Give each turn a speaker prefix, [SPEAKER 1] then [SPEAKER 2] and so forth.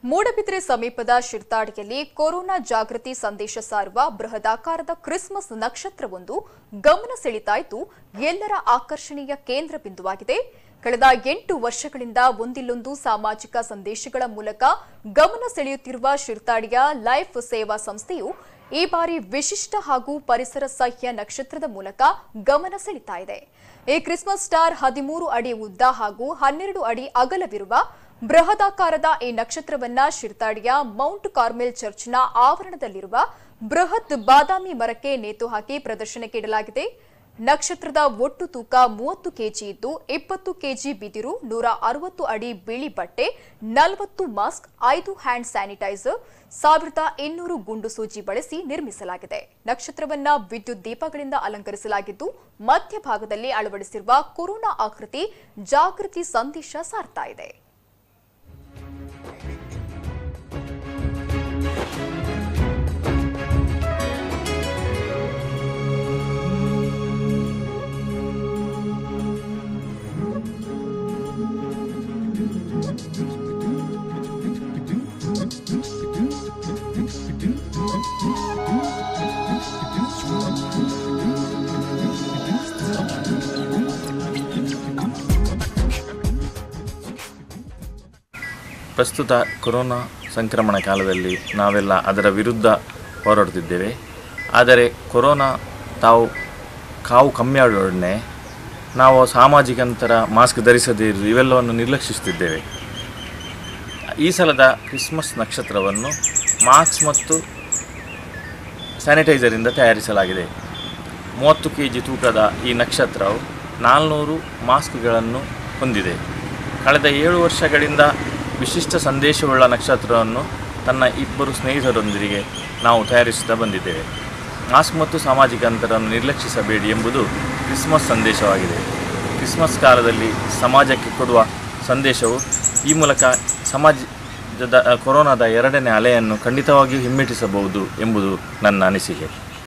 [SPEAKER 1] ಮೂಡಬಿದ್ರೆ ಸಮೀಪದ ಶಿರ್ತಾಡಿಯಲ್ಲಿ ಕೊರೋನಾ ಜಾಗೃತಿ ಸಂದೇಶ ಸಾರುವ ಬೃಹದಾಕಾರದ ಕ್ರಿಸ್ಮಸ್ ನಕ್ಷತ್ರವೊಂದು ಗಮನ ಸೆಳೀತಾ ಇದ್ದು ಎಲ್ಲರ ಆಕರ್ಷಣೆಯ ಕೇಂದ್ರ ಬಿಂದುವಾಗಿದೆ ಕಳೆದ ಎಂಟು ವರ್ಷಗಳಿಂದ ಒಂದಿಲ್ಲೊಂದು ಸಾಮಾಜಿಕ ಸಂದೇಶಗಳ ಮೂಲಕ ಗಮನ ಸೆಳೆಯುತ್ತಿರುವ ಶಿರ್ತಾಡಿಯ ಲೈಫ್ ಸೇವಾ ಸಂಸ್ಥೆಯು ಈ ಬಾರಿ ವಿಶಿಷ್ಟ ಹಾಗೂ ಪರಿಸರ ಸಹ್ಯ ನಕ್ಷತ್ರದ ಮೂಲಕ ಗಮನ ಸೆಳೀತಾ ಇದೆ ಈ ಕ್ರಿಸ್ಮಸ್ ಸ್ಟಾರ್ ಹದಿಮೂರು ಅಡಿ ಉದ್ದ ಹಾಗೂ ಹನ್ನೆರಡು ಅಡಿ ಅಗಲವಿರುವ ಬೃಹದಾಕಾರದ ಈ ನಕ್ಷತ್ರವನ್ನ ಶಿರ್ತಾಡಿಯ ಮೌಂಟ್ ಕಾರ್ಮೆಲ್ ಚರ್ಚ್ನ ಆವರಣದಲ್ಲಿರುವ ಬೃಹತ್ ಬಾದಾಮಿ ಮರಕ್ಕೆ ನೇತು ಹಾಕಿ ಪ್ರದರ್ಶನಕ್ಕೆ ಇಡಲಾಗಿದೆ ನಕ್ಷತ್ರದ ಒಟ್ಟು ತೂಕ ಮೂವತ್ತು ಕೆಜಿ ಇದ್ದು ಇಪ್ಪತ್ತು ಕೆಜಿ ಬಿದಿರು ನೂರ ಅರವತ್ತು ಅಡಿ ಬಿಳಿ ಬಟ್ಟೆ ನಲವತ್ತು ಮಾಸ್ಕ್ ಐದು ಹ್ಯಾಂಡ್ ಸ್ಯಾನಿಟೈಸರ್ ಸಾವಿರದ ಇನ್ನೂರು ಗುಂಡು ಸೂಜಿ ಬಳಸಿ ನಿರ್ಮಿಸಲಾಗಿದೆ ನಕ್ಷತ್ರವನ್ನ ವಿದ್ಯುತ್ ದೀಪಗಳಿಂದ ಅಲಂಕರಿಸಲಾಗಿದ್ದು ಮಧ್ಯಭಾಗದಲ್ಲಿ ಅಳವಡಿಸಿರುವ ಕೊರೋನಾ ಆಕೃತಿ ಜಾಗೃತಿ ಸಂದೇಶ ಸಾರ್ತಾ ಇದೆ
[SPEAKER 2] ಪ್ರಸ್ತುತ ಕೊರೋನಾ ಸಂಕ್ರಮಣ ಕಾಲದಲ್ಲಿ ನಾವೆಲ್ಲ ಅದರ ವಿರುದ್ಧ ಹೋರಾಡುತ್ತಿದ್ದೇವೆ ಆದರೆ ಕೊರೋನಾ ತಾವು ಕಾವು ಕಮ್ಮಿ ಆಡೋಡನೆ ನಾವು ಸಾಮಾಜಿಕ ಅಂತರ ಮಾಸ್ಕ್ ಧರಿಸದೇ ಇರುವುದು ಇವೆಲ್ಲವನ್ನು ನಿರ್ಲಕ್ಷಿಸುತ್ತಿದ್ದೇವೆ ಈ ಸಲದ ಕ್ರಿಸ್ಮಸ್ ನಕ್ಷತ್ರವನ್ನು ಮಾಸ್ಕ್ ಮತ್ತು ಸ್ಯಾನಿಟೈಸರಿಂದ ತಯಾರಿಸಲಾಗಿದೆ ಮೂವತ್ತು ಕೆ ಜಿ ತೂಕದ ಈ ನಕ್ಷತ್ರವು ನಾಲ್ನೂರು ಮಾಸ್ಕ್ಗಳನ್ನು ಹೊಂದಿದೆ ಕಳೆದ ಏಳು ವರ್ಷಗಳಿಂದ ವಿಶಿಷ್ಟ ಸಂದೇಶವುಳ್ಳ ನಕ್ಷತ್ರವನ್ನು ತನ್ನ ಇಬ್ಬರು ಸ್ನೇಹಿತರೊಂದಿಗೆ ನಾವು ತಯಾರಿಸುತ್ತಾ ಬಂದಿದ್ದೇವೆ ಮಾಸ್ಕ್ ಮತ್ತು ಸಾಮಾಜಿಕ ಅಂತರವನ್ನು ನಿರ್ಲಕ್ಷಿಸಬೇಡಿ ಎಂಬುದು ಕ್ರಿಸ್ಮಸ್ ಸಂದೇಶವಾಗಿದೆ ಕ್ರಿಸ್ಮಸ್ ಕಾಲದಲ್ಲಿ ಸಮಾಜಕ್ಕೆ ಕೊಡುವ ಸಂದೇಶವು ಈ ಮೂಲಕ ಸಮಾಜದ ಕೊರೋನಾದ ಎರಡನೇ ಅಲೆಯನ್ನು ಖಂಡಿತವಾಗಿಯೂ ಹಿಮ್ಮೆಟ್ಟಿಸಬಹುದು ಎಂಬುದು ನನ್ನ ಅನಿಸಿಕೆ